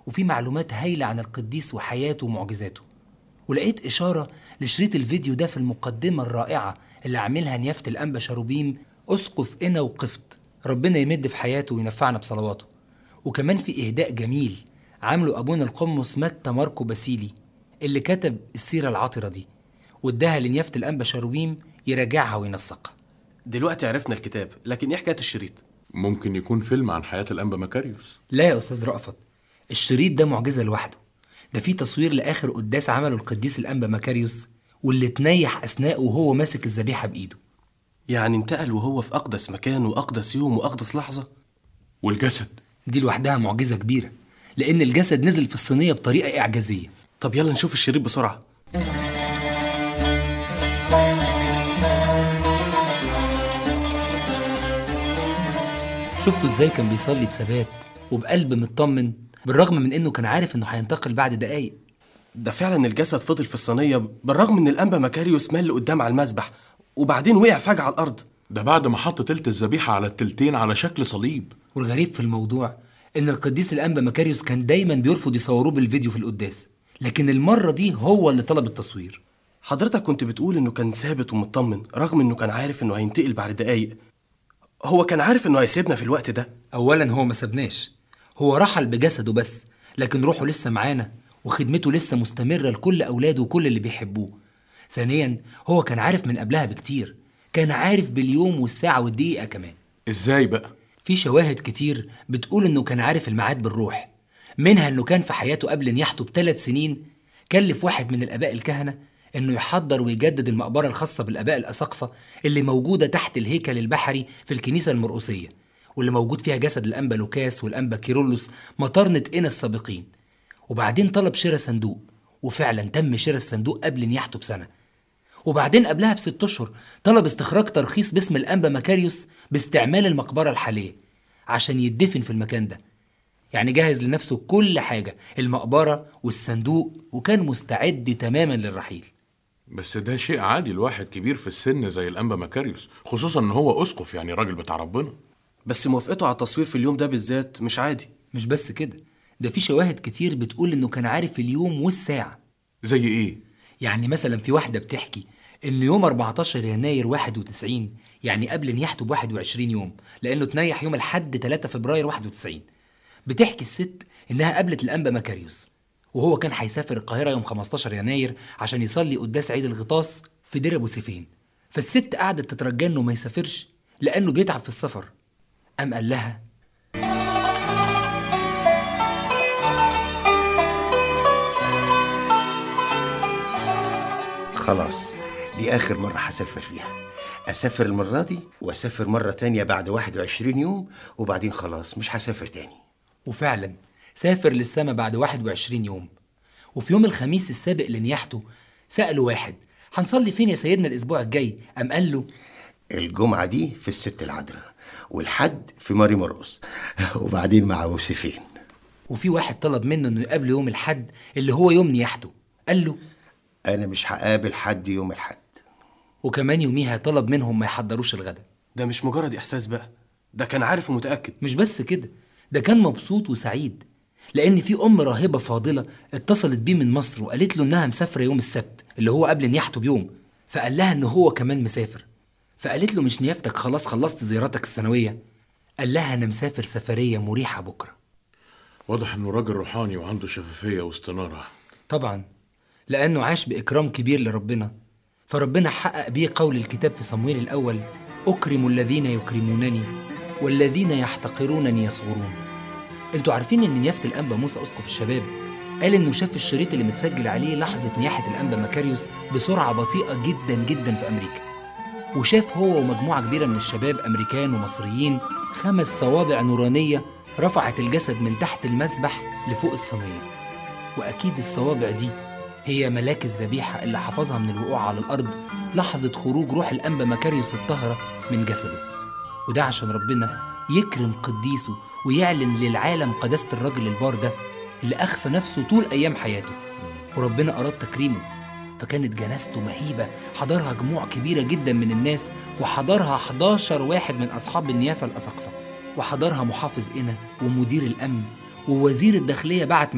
وفي معلومات هايلة عن القديس وحياته ومعجزاته ولقيت إشارة لشريط الفيديو ده في المقدمة الرائعة اللي عاملها نيافة الأنبا شاروبيم أسقف إنا وقفت ربنا يمد في حياته وينفعنا بصلواته وكمان في إهداء جميل عامله أبونا القمص متى ماركو باسيلي اللي كتب السيرة العطرة دي واداها لنيافة الأنبا شاروبيم يراجعها وينسقها دلوقتي عرفنا الكتاب لكن ايه حكايه الشريط ممكن يكون فيلم عن حياة الأنبا مكاريوس لا يا أستاذ رأفت الشريط ده معجزة لوحده ده فيه تصوير لآخر قداس عمله القديس الأنبا مكاريوس واللي تنيح أثناءه وهو ماسك الذبيحة بإيده يعني انتقل وهو في اقدس مكان واقدس يوم واقدس لحظه والجسد دي لوحدها معجزة كبيرة لأن الجسد نزل في الصينية بطريقة إعجازية طب يلا نشوف الشريط بسرعه شفتوا ازاي كان بيصلي بثبات وبقلب مطمن بالرغم من انه كان عارف انه هينتقل بعد دقايق ده فعلا الجسد فضل في الصينيه بالرغم ان الانبا مكاريوس مال قدام على المذبح وبعدين وقع فجاه على الارض ده بعد ما حط تلت الذبيحة على التلتين على شكل صليب والغريب في الموضوع ان القديس الانبا مكاريوس كان دايما بيرفض يصوروه بالفيديو في القداس لكن المرة دي هو اللي طلب التصوير حضرتك كنت بتقول انه كان ثابت ومطمن رغم انه كان عارف انه هينتقل بعد دقايق هو كان عارف انه هيسيبنا في الوقت ده اولا هو ما سابناش هو رحل بجسده بس لكن روحه لسه معانا وخدمته لسه مستمرة لكل اولاده وكل اللي بيحبوه ثانيا هو كان عارف من قبلها بكتير كان عارف باليوم والساعة والدقيقة كمان ازاي بقى في شواهد كتير بتقول انه كان عارف الميعاد بالروح منها انه كان في حياته قبل نياحته بثلاث سنين كلف واحد من الاباء الكهنه انه يحضر ويجدد المقبره الخاصه بالاباء الاساقفه اللي موجوده تحت الهيكل البحري في الكنيسه المرقسيه واللي موجود فيها جسد الانبا لوكاس والانبا كيرلس مطارنه انا السابقين وبعدين طلب شراء صندوق وفعلا تم شراء الصندوق قبل نياحته بسنه وبعدين قبلها بست اشهر طلب استخراج ترخيص باسم الانبا مكاريوس باستعمال المقبره الحاليه عشان يدفن في المكان ده يعني جهز لنفسه كل حاجه المقبره والصندوق وكان مستعد تماما للرحيل بس ده شيء عادي الواحد كبير في السن زي الأنبا مكاريوس خصوصا ان هو أسقف يعني راجل بتاع ربنا بس موافقته على التصوير في اليوم ده بالذات مش عادي مش بس كده ده في شواهد كتير بتقول انه كان عارف اليوم والساعه زي ايه يعني مثلا في واحدة بتحكي إن يوم 14 يناير 91 يعني قبل نياحته ب 21 يوم لأنه تنيح يوم الحد 3 فبراير 91 بتحكي الست إنها قابلت الأنبا مكاريوس وهو كان هيسافر القاهرة يوم 15 يناير عشان يصلي قداس عيد الغطاس في دير أبو سيفين فالست قعدت تترجى إنه ما يسافرش لأنه بيتعب في السفر قام قال لها خلاص دي آخر مرة هسافر فيها أسافر المرة دي وأسافر مرة تانية بعد 21 يوم وبعدين خلاص مش هسافر تاني وفعلا سافر للسما بعد 21 يوم وفي يوم الخميس السابق لنياحته سأله واحد هنصلي فين يا سيدنا الأسبوع الجاي قام قال له الجمعة دي في الست العذراء والحد في ماري مرقص وبعدين مع يوسفين وفي واحد طلب منه انه يقابله يوم الحد اللي هو يوم نياحته قال له أنا مش هقابل حد يوم الحد وكمان يوميها طلب منهم ما يحضروش الغدا ده مش مجرد احساس بقى ده كان عارف ومتاكد مش بس كده ده كان مبسوط وسعيد لان في ام راهبه فاضله اتصلت بيه من مصر وقالت له انها مسافره يوم السبت اللي هو قبل نياحته بيوم فقال لها ان هو كمان مسافر فقالت له مش نيافتك خلاص خلصت زياراتك السنويه قال لها انا مسافر سفريه مريحه بكره واضح انه راجل روحاني وعنده شفافية واستنارة طبعا لأنه عاش بإكرام كبير لربنا فربنا حقق بيه قول الكتاب في صمويل الأول أكرم الذين يكرمونني والذين يحتقرونني يصغرون انتوا عارفين ان نيافة الأنبا موسى أسقف الشباب قال انه شاف الشريط اللي متسجل عليه لحظة نياحة الأنبا مكاريوس بسرعة بطيئة جدا جدا في أمريكا وشاف هو ومجموعة كبيرة من الشباب أمريكان ومصريين خمس صوابع نورانية رفعت الجسد من تحت المسبح لفوق الصينية وأكيد الصوابع دي هي ملاك الذبيحة اللي حفظها من الوقوع على الأرض لحظة خروج روح الأنبا مكاريوس الطاهرة من جسده وده عشان ربنا يكرم قديسه ويعلن للعالم قداسة الرجل البار ده اللي أخفى نفسه طول أيام حياته وربنا أراد تكريمه فكانت جنازته مهيبة حضرها جموع كبيرة جدا من الناس وحضرها 11 واحد من أصحاب النيافة الأساقفة وحضرها محافظ إنا ومدير الأمن ووزير الداخلية بعت